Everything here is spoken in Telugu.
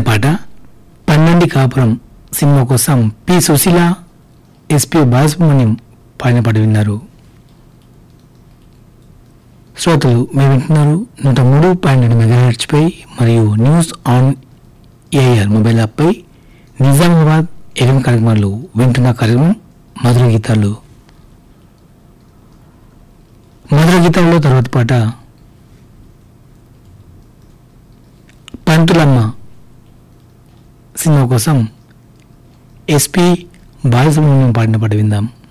పాట పన్నెండి కాపురం సినిమా కోసం పి సుశీల ఎస్పి బాలసుబ్రహ్మణ్యం పాడిన పాట విన్నారు శ్రోతలు మేము వింటున్నారు నూట మూడు పాయింట్ రెండు మెగాహెర్ట్స్పై మరియు న్యూస్ ఆన్ ఏఆర్ మొబైల్ యాప్పై నిజామాబాద్ ఎఫ్ఎం కార్యక్రమాలు వింటున్న కార్యక్రమం మధుర గీతాలు మధుర గీతాల్లో తర్వాత పాట పంతులమ్మ సినిమా కోసం ఎస్పి బాలసుబ్రహ్మణ్యం పాడిన పాట విందాం